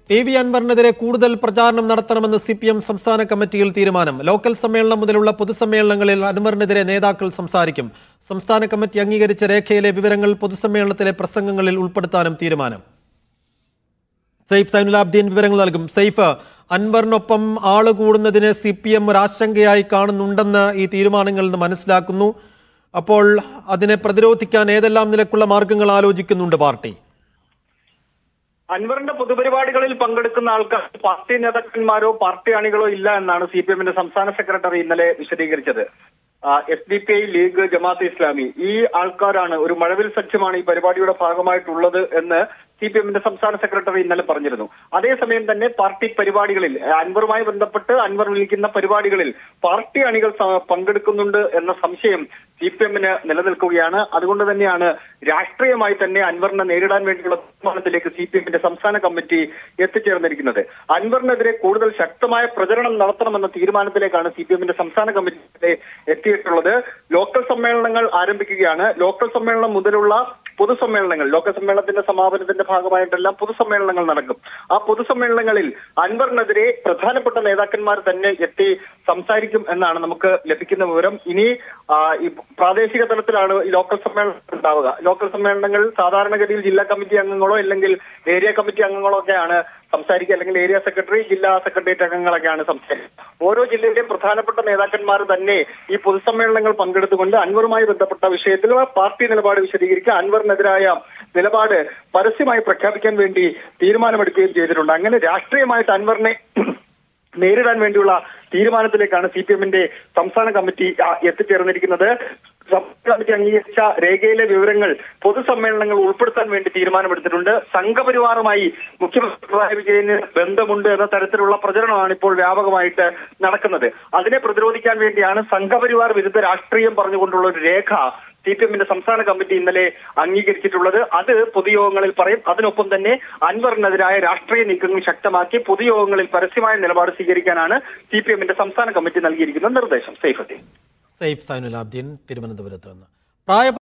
A V അൻവറിനെതിരെ കൂടുതൽ പ്രചാരണം നടത്തണമെന്ന് സി പി എം സംസ്ഥാന കമ്മിറ്റിയിൽ തീരുമാനം ലോക്കൽ സമ്മേളനം മുതലുള്ള പൊതുസമ്മേളനങ്ങളിൽ അൻവറിനെതിരെ നേതാക്കൾ സംസാരിക്കും സംസ്ഥാന കമ്മിറ്റി അംഗീകരിച്ച രേഖയിലെ വിവരങ്ങൾ പൊതുസമ്മേളനത്തിലെ പ്രസംഗങ്ങളിൽ ഉൾപ്പെടുത്താനും തീരുമാനം സെയ്ഫ് സൈനുലാബ്ദീൻ വിവരങ്ങൾ നൽകും സെയ്ഫ് അൻവറിനൊപ്പം ആള് കൂടുന്നതിനെ സി പി എം ഒരു ആശങ്കയായി കാണുന്നുണ്ടെന്ന് ഈ തീരുമാനങ്ങളിൽ നിന്ന് മനസ്സിലാക്കുന്നു അപ്പോൾ അതിനെ പ്രതിരോധിക്കാൻ ഏതെല്ലാം നിലക്കുള്ള മാർഗങ്ങൾ ആലോചിക്കുന്നുണ്ട് പാർട്ടി അൻവറിന്റെ പൊതുപരിപാടികളിൽ പങ്കെടുക്കുന്ന ആൾക്കാർ പാർട്ടി നേതാക്കന്മാരോ പാർട്ടി അണികളോ ഇല്ല എന്നാണ് സി പി എമ്മിന്റെ സംസ്ഥാന സെക്രട്ടറി ഇന്നലെ വിശദീകരിച്ചത് S D P I League Jamaat Islami ഈ ആൾക്കാരാണ് ഒരു മഴവിൽ സഖ്യമാണ് ഈ പരിപാടിയുടെ ഭാഗമായിട്ടുള്ളത് എന്ന് സി പി എമ്മിന്റെ സംസ്ഥാന സെക്രട്ടറി ഇന്നലെ പറഞ്ഞിരുന്നു അതേസമയം തന്നെ പാർട്ടി പരിപാടികളിൽ അൻവറുമായി ബന്ധപ്പെട്ട് അൻവർ വിളിക്കുന്ന പരിപാടികളിൽ പാർട്ടി അണികൾ സ- പങ്കെടുക്കുന്നുണ്ട് എന്ന സംശയം സി പി എമ്മിന് നിലനിൽക്കുകയാണ് അതുകൊണ്ട് തന്നെയാണ് രാഷ്ട്രീയമായി തന്നെ അൻവറിനെ നേരിടാൻ വേണ്ടിയുള്ള തീരുമാനത്തിലേക്ക് സി പി എമ്മിന്റെ സംസ്ഥാന കമ്മിറ്റി എത്തിച്ചേർന്നിരിക്കുന്നത് അൻവറിനെതിരെ കൂടുതൽ ശക്തമായ പ്രചരണം നടത്തണമെന്ന തീരുമാനത്തിലേക്കാണ് സി പി എമ്മിന്റെ സംസ്ഥാന കമ്മിറ്റി എത്തിയിട്ടുള്ളത് ലോക്കൽ സമ്മേളനങ്ങൾ ആരംഭിക്കുകയാണ് ലോക്കൽ സമ്മേളനം മുതലുള്ള പൊതുസമ്മേളനങ്ങൾ ലോക്കൽ സമ്മേളനത്തിന്റെ സമാപനത്തിന്റെ ഭാഗമായിട്ടെല്ലാം പൊതുസമ്മേളനങ്ങൾ നടക്കും ആ പൊതുസമ്മേളനങ്ങളിൽ അൻവറിനെതിരെ പ്രധാനപ്പെട്ട നേതാക്കന്മാർ തന്നെ എത്തി സംസാരിക്കും എന്നാണ് നമുക്ക് ലഭിക്കുന്ന വിവരം ഇനി ആ, ഈ പ്രാദേശിക തലത്തിലാണ് ഈ ലോക്കൽ സമ്മേളനം ഉണ്ടാവുക ലോക്കൽ സമ്മേളനങ്ങൾ സാധാരണഗതിയിൽ ജില്ലാ കമ്മിറ്റി അംഗങ്ങളോ അല്ലെങ്കിൽ ഏരിയ കമ്മിറ്റി അംഗങ്ങളോ ഒക്കെയാണ് സംസാരിക്കുക അല്ലെങ്കിൽ ഏരിയ സെക്രട്ടറി ജില്ലാ സെക്രട്ടേറിയറ്റ് അംഗങ്ങളൊക്കെയാണ് സംസാരിക്കുക ഓരോ ജില്ലയിലെയും പ്രധാനപ്പെട്ട നേതാക്കന്മാർ തന്നെ ഈ പൊതുസമ്മേളനങ്ങൾ പങ്കെടുത്തുകൊണ്ട് അൻവറുമായി ബന്ധപ്പെട്ട വിഷയത്തിൽ പാർട്ടി നിലപാട് വിശദീകരിക്കുക അൻവറിനെതിരായ നിലപാട് പരസ്യമായി പ്രഖ്യാപിക്കാൻ വേണ്ടി തീരുമാനമെടുക്കുകയും ചെയ്തിട്ടുണ്ട് അങ്ങനെ രാഷ്ട്രീയമായിട്ട് അൻവറിനെ നേരിടാൻ വേണ്ടിയുള്ള തീരുമാനത്തിലേക്കാണ് സി പി എമ്മിന്റെ സംസ്ഥാന കമ്മിറ്റി ആ, എത്തിച്ചേർന്നിരിക്കുന്നത് സംസ്ഥാന കമ്മിറ്റി അംഗീകരിച്ച രേഖയിലെ വിവരങ്ങൾ പൊതുസമ്മേളനങ്ങൾ ഉൾപ്പെടുത്താൻ വേണ്ടി തീരുമാനമെടുത്തിട്ടുണ്ട് സംഘപരിവാറുമായി മുഖ്യമന്ത്രി പിണറായി വിജയന് ബന്ധമുണ്ട് എന്ന തരത്തിലുള്ള പ്രചരണമാണ് ഇപ്പോൾ വ്യാപകമായിട്ട് നടക്കുന്നത് അതിനെ പ്രതിരോധിക്കാൻ വേണ്ടിയാണ് സംഘപരിവാർ വിരുദ്ധ രാഷ്ട്രീയം പറഞ്ഞുകൊണ്ടുള്ള ഒരു രേഖ സി പി എമ്മിന്റെ സംസ്ഥാന കമ്മിറ്റി ഇന്നലെ അംഗീകരിച്ചിട്ടുള്ളത് അത് പൊതുയോഗങ്ങളിൽ പറയും അതിനൊപ്പം തന്നെ അൻവറിനെതിരായ രാഷ്ട്രീയ നീക്കങ്ങൾ ശക്തമാക്കി പൊതുയോഗങ്ങളിൽ പരസ്യമായ നിലപാട് സ്വീകരിക്കാനാണ് സി പി എമ്മിന്റെ സംസ്ഥാന കമ്മിറ്റി നൽകിയിരിക്കുന്ന നിർദ്ദേശം സൈഫത്തി സെയ്ഫ് സൈനുലാബ്ദീൻ തിരുവനന്തപുരത്ത് നിന്ന് പ്രായ